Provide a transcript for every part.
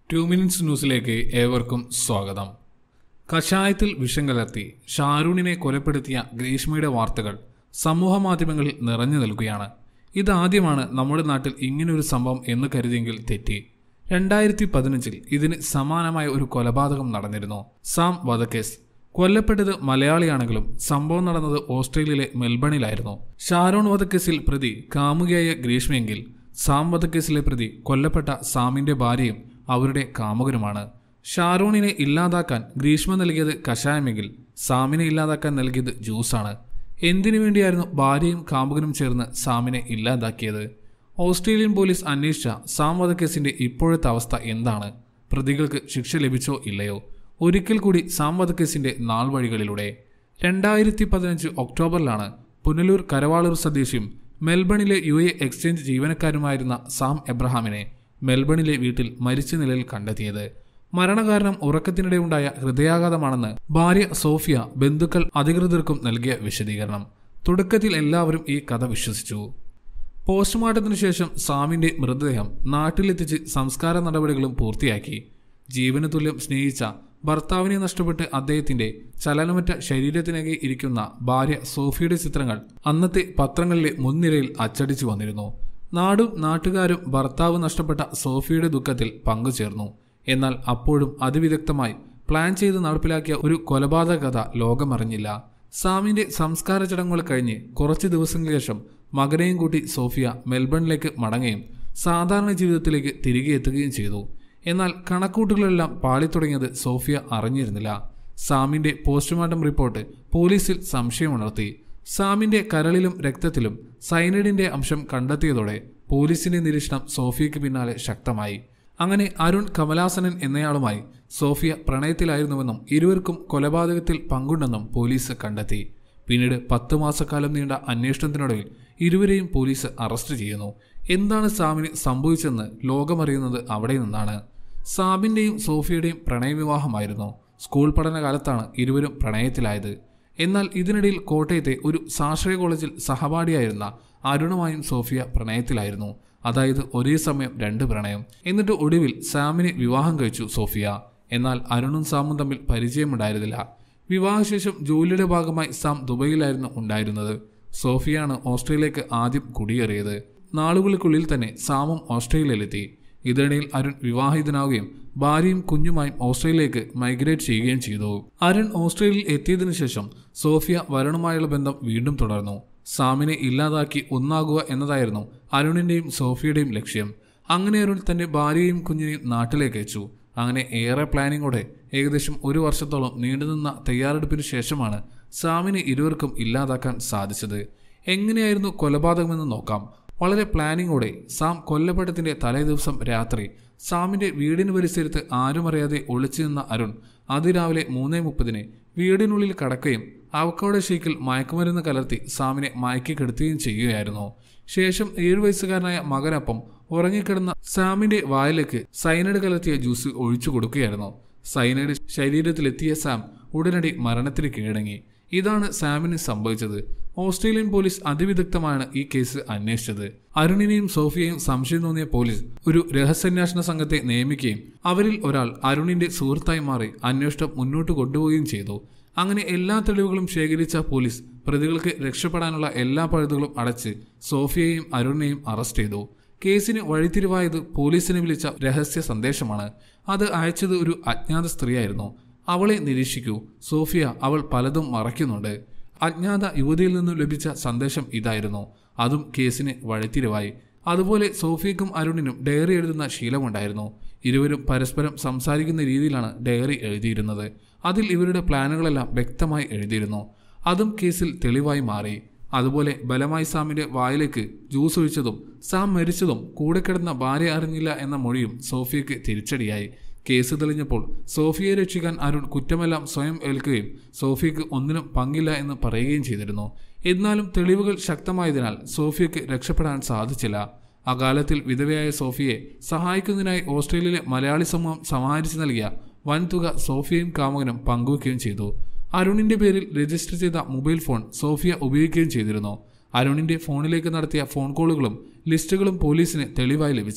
two minutes ന്യൂസിലേക്ക് ഏവർക്കും സ്വാഗതം കഷായത്തിൽ വിഷം കലർത്തി ഷാരൂണിനെ കൊലപ്പെടുത്തിയ ഗ്രീഷ്മയുടെ വാർത്തകൾ സമൂഹ മാധ്യമങ്ങളിൽ നിറഞ്ഞു നിൽക്കുകയാണ് ഇതാദ്യമാണ് നമ്മുടെ നാട്ടിൽ ഇങ്ങനൊരു സംഭവം എന്ന് കരുതിയെങ്കിൽ തെറ്റി രണ്ടായിരത്തി പതിനഞ്ചിൽ ഇതിന് സമാനമായ ഒരു കൊലപാതകം നടന്നിരുന്നു സാം വധക്കേസ് കൊല്ലപ്പെട്ടത് മലയാളിയാണെങ്കിലും സംഭവം നടന്നത് ഓസ്ട്രേലിയയിലെ മെൽബണിലായിരുന്നു ഷാരോൺ വധക്കേസിൽ പ്രതി കാമുകിയായ ഗ്രീഷ്മയെങ്കിൽ സാം വധക്കേസിലെ പ്രതി കൊല്ലപ്പെട്ട സാമിന്റെ ഭാര്യയും അവരുടെ കാമുകനുമാണ് ഷാരോണിനെ ഇല്ലാതാക്കാൻ ഗ്രീഷ്മ നൽകിയത് കഷായമെങ്കിൽ സാമിനെ ഇല്ലാതാക്കാൻ നൽകിയത് ജ്യൂസാണ് എന്തിനു വേണ്ടിയായിരുന്നു ഭാര്യയും കാമുകനും ചേർന്ന് സാമിനെ ഇല്ലാതാക്കിയത് ഓസ്ട്രേലിയൻ പോലീസ് അന്വേഷിച്ച സാം വധക്കേസിന്റെ ഇപ്പോഴത്തെ അവസ്ഥ എന്താണ് പ്രതികൾക്ക് ശിക്ഷ ലഭിച്ചോ ഇല്ലയോ ഒരിക്കൽ കൂടി സാം വധക്കേസിന്റെ നാൾ വഴികളിലൂടെ രണ്ടായിരത്തി പതിനഞ്ച് ഒക്ടോബറിലാണ് പുനലൂർ കരവാളൂർ സ്വദേശിയും മെൽബണിലെ യു എ എക്സ്ചേഞ്ച് ജീവനക്കാരുമായിരുന്ന സാം എബ്രഹാമിനെ മെൽബണിലെ വീട്ടിൽ മരിച്ച നിലയിൽ കണ്ടെത്തിയത് മരണകാരണം ഉറക്കത്തിനിടെയുണ്ടായ ഹൃദയാഘാതമാണെന്ന് ഭാര്യ സോഫിയ ബന്ധുക്കൾ അധികൃതർക്കും നൽകിയ വിശദീകരണം തുടക്കത്തിൽ എല്ലാവരും ഈ കഥ വിശ്വസിച്ചു പോസ്റ്റ്മോർട്ടത്തിനു ശേഷം സാമിന്റെ മൃതദേഹം നാട്ടിലെത്തിച്ച് സംസ്കാര നടപടികളും പൂർത്തിയാക്കി ജീവന് തുല്യം സ്നേഹിച്ച ഭർത്താവിനെ നഷ്ടപ്പെട്ട് അദ്ദേഹത്തിന്റെ ചലനമറ്റ ശരീരത്തിനകെ ഇരിക്കുന്ന ഭാര്യ സോഫിയുടെ ചിത്രങ്ങൾ അന്നത്തെ പത്രങ്ങളിലെ മുൻനിരയിൽ അച്ചടിച്ചു വന്നിരുന്നു നാടും നാട്ടുകാരും ഭർത്താവ് നഷ്ടപ്പെട്ട സോഫിയുടെ ദുഃഖത്തിൽ പങ്കുചേർന്നു എന്നാൽ അപ്പോഴും അതിവിദഗ്ധമായി പ്ലാൻ ചെയ്ത് നടപ്പിലാക്കിയ ഒരു കൊലപാതക കഥ ലോകമറിഞ്ഞില്ല സാമിന്റെ സംസ്കാര ചടങ്ങുകൾ കഴിഞ്ഞ് കുറച്ച് ദിവസങ്ങൾക്ക് ശേഷം മകനെയും കൂട്ടി സോഫിയ മെൽബണിലേക്ക് മടങ്ങുകയും സാധാരണ ജീവിതത്തിലേക്ക് തിരികെ എത്തുകയും ചെയ്തു എന്നാൽ കണക്കൂട്ടുകളെല്ലാം പാളിത്തുടങ്ങിയത് സോഫിയ അറിഞ്ഞിരുന്നില്ല സാമിന്റെ പോസ്റ്റ്മോർട്ടം റിപ്പോർട്ട് പോലീസിൽ സംശയമുണർത്തി സാമിന്റെ കരളിലും രക്തത്തിലും സൈനൈഡിന്റെ അംശം കണ്ടെത്തിയതോടെ പോലീസിന്റെ നിരീക്ഷണം സോഫിയയ്ക്ക് പിന്നാലെ ശക്തമായി അങ്ങനെ അരുൺ കമലാസനൻ എന്നയാളുമായി സോഫിയ പ്രണയത്തിലായിരുന്നുവെന്നും ഇരുവർക്കും കൊലപാതകത്തിൽ പങ്കുണ്ടെന്നും പോലീസ് കണ്ടെത്തി പിന്നീട് പത്ത് മാസക്കാലം നീണ്ട അന്വേഷണത്തിനൊടുവിൽ ഇരുവരെയും പോലീസ് അറസ്റ്റ് ചെയ്യുന്നു എന്താണ് സാമിന് സംഭവിച്ചെന്ന് ലോകമറിയുന്നത് അവിടെ നിന്നാണ് സാബിന്റെയും സോഫിയുടെയും പ്രണയവിവാഹമായിരുന്നു സ്കൂൾ പഠനകാലത്താണ് ഇരുവരും പ്രണയത്തിലായത് എന്നാൽ ഇതിനിടയിൽ കോട്ടയത്തെ ഒരു സാശ്രയ കോളേജിൽ സഹപാഠിയായിരുന്ന അരുണുമായും സോഫിയ പ്രണയത്തിലായിരുന്നു അതായത് ഒരേ സമയം രണ്ട് പ്രണയം എന്നിട്ട് ഒടുവിൽ സാമിനെ വിവാഹം കഴിച്ചു സോഫിയ എന്നാൽ അരുണും സാമും തമ്മിൽ പരിചയമുണ്ടായിരുന്നില്ല വിവാഹശേഷം ജോലിയുടെ ഭാഗമായി സാം ദുബൈയിലായിരുന്നു ഉണ്ടായിരുന്നത് സോഫിയാണ് ഓസ്ട്രേലിയക്ക് ആദ്യം കുടിയേറിയത് നാളുകൾക്കുള്ളിൽ തന്നെ സാമും ഓസ്ട്രേലിയയിലെത്തി ഇതിനിടയിൽ അരുൺ വിവാഹിതനാവുകയും ഭാര്യയും കുഞ്ഞുമായും ഓസ്ട്രേലിയയിലേക്ക് മൈഗ്രേറ്റ് ചെയ്യുകയും ചെയ്തു അരുൺ ഓസ്ട്രേലിയയിൽ എത്തിയതിനു ശേഷം സോഫിയ വരുണുമായുള്ള ബന്ധം വീണ്ടും തുടർന്നു സാമിനെ ഇല്ലാതാക്കി ഒന്നാകുക എന്നതായിരുന്നു അരുണിന്റെയും സോഫിയുടെയും ലക്ഷ്യം അങ്ങനെ അരുൺ തന്റെ ഭാര്യയെയും കുഞ്ഞിനെയും നാട്ടിലേക്ക് അയച്ചു അങ്ങനെ ഏറെ പ്ലാനിങ്ങോടെ ഏകദേശം ഒരു വർഷത്തോളം നീണ്ടുനിന്ന തയ്യാറെടുപ്പിന് ശേഷമാണ് സാമിനെ ഇരുവർക്കും ഇല്ലാതാക്കാൻ സാധിച്ചത് എങ്ങനെയായിരുന്നു കൊലപാതകമെന്ന് നോക്കാം വളരെ പ്ലാനിങ്ങോടെ സാം കൊല്ലപ്പെട്ടതിന്റെ തലേ ദിവസം രാത്രി സാമിന്റെ വീടിന് പരിസരത്ത് ആരുമറിയാതെ ഒളിച്ചു നിന്ന അരുൺ അതിരാവിലെ മൂന്നേ മുപ്പതിന് വീടിനുള്ളിൽ കടക്കുകയും അവക്കോടെ ഷേക്കിൽ മയക്കുമരുന്ന് കലർത്തി സാമിനെ മയക്കി കെടുത്തുകയും ചെയ്യുകയായിരുന്നു ശേഷം ഏഴു വയസ്സുകാരനായ മകനൊപ്പം ഉറങ്ങിക്കിടന്ന സാമിന്റെ വായിലേക്ക് സൈനൈഡ് കലർത്തിയ ജ്യൂസ് ഒഴിച്ചു കൊടുക്കുകയായിരുന്നു സൈനൈഡ് ശരീരത്തിലെത്തിയ സാം ഉടനടി മരണത്തിന് കീഴടങ്ങി ഇതാണ് സാമിന് സംഭവിച്ചത് ഓസ്ട്രേലിയൻ പോലീസ് അതിവിദഗ്ധമാണ് ഈ കേസ് അന്വേഷിച്ചത് അരുണിനെയും സോഫിയയും സംശയം തോന്നിയ പോലീസ് ഒരു രഹസ്യാന്വേഷണ സംഘത്തെ നിയമിക്കുകയും അവരിൽ ഒരാൾ അരുണിന്റെ സുഹൃത്തായി മാറി അന്വേഷണം മുന്നോട്ട് കൊണ്ടുപോവുകയും ചെയ്തു അങ്ങനെ എല്ലാ തെളിവുകളും ശേഖരിച്ച പോലീസ് പ്രതികൾക്ക് രക്ഷപ്പെടാനുള്ള എല്ലാ പഴുതുകളും അടച്ച് സോഫിയയെയും അരുണിനെയും അറസ്റ്റ് ചെയ്തു കേസിന് വഴിത്തിരിവായത് പോലീസിനെ വിളിച്ച രഹസ്യ സന്ദേശമാണ് അത് അയച്ചത് ഒരു അജ്ഞാത സ്ത്രീയായിരുന്നു അവളെ നിരീക്ഷിക്കൂ സോഫിയ അവൾ പലതും മറയ്ക്കുന്നുണ്ട് അജ്ഞാത യുവതിയിൽ നിന്നും ലഭിച്ച സന്ദേശം ഇതായിരുന്നു അതും കേസിന് വഴിത്തിരിവായി അതുപോലെ സോഫിയക്കും അരുണിനും ഡയറി എഴുതുന്ന ശീലമുണ്ടായിരുന്നു ഇരുവരും പരസ്പരം സംസാരിക്കുന്ന രീതിയിലാണ് ഡയറി എഴുതിയിരുന്നത് അതിൽ ഇവരുടെ പ്ലാനുകളെല്ലാം വ്യക്തമായി എഴുതിയിരുന്നു അതും കേസിൽ തെളിവായി മാറി അതുപോലെ ബലമായി സാമിന്റെ വായിലേക്ക് ജ്യൂസ് ഒഴിച്ചതും സാം മരിച്ചതും കൂടെ കിടന്ന ഭാര്യ അറിഞ്ഞില്ല എന്ന മൊഴിയും സോഫിയയ്ക്ക് തിരിച്ചടിയായി കേസ് തെളിഞ്ഞപ്പോൾ സോഫിയെ രക്ഷിക്കാൻ അരുൺ കുറ്റമെല്ലാം സ്വയം ഏൽക്കുകയും സോഫിയക്ക് ഒന്നിനും പങ്കില്ല എന്ന് പറയുകയും ചെയ്തിരുന്നു എന്നാലും തെളിവുകൾ ശക്തമായതിനാൽ സോഫിയക്ക് രക്ഷപ്പെടാൻ സാധിച്ചില്ല അകാലത്തിൽ വിധവയായ സോഫിയെ സഹായിക്കുന്നതിനായി ഓസ്ട്രേലിയയിലെ മലയാളി സമൂഹം സമാഹരിച്ചു നൽകിയ വൻതുക സോഫിയയും കാമുകനും പങ്കുവയ്ക്കുകയും ചെയ്തു അരുണിന്റെ പേരിൽ രജിസ്റ്റർ ചെയ്ത മൊബൈൽ ഫോൺ സോഫിയ ഉപയോഗിക്കുകയും ചെയ്തിരുന്നു അരുണിന്റെ ഫോണിലേക്ക് നടത്തിയ ഫോൺ കോളുകളും ലിസ്റ്റുകളും പോലീസിന് തെളിവായി ലഭിച്ചു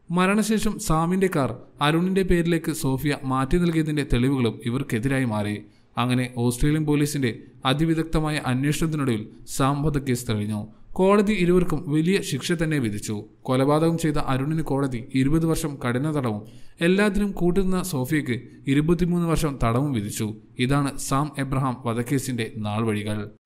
മരണശേഷം സാമിന്റെ കാർ അരുണിന്റെ പേരിലേക്ക് സോഫിയ മാറ്റി നൽകിയതിന്റെ തെളിവുകളും ഇവർക്കെതിരായി മാറി അങ്ങനെ ഓസ്ട്രേലിയൻ പോലീസിന്റെ അതിവിദഗ്ധമായ അന്വേഷണത്തിനൊടുവിൽ സാം വധക്കേസ് തെളിഞ്ഞു കോടതി ഇരുവർക്കും വലിയ ശിക്ഷ തന്നെ വിധിച്ചു കൊലപാതകം ചെയ്ത അരുണിന് കോടതി ഇരുപത് വർഷം കഠിന തടവും എല്ലാത്തിനും കൂട്ടുന്ന സോഫിയയ്ക്ക് ഇരുപത്തിമൂന്ന് വർഷം തടവും വിധിച്ചു ഇതാണ് സാം എബ്രഹാം വധക്കേസിന്റെ നാൾവഴികൾ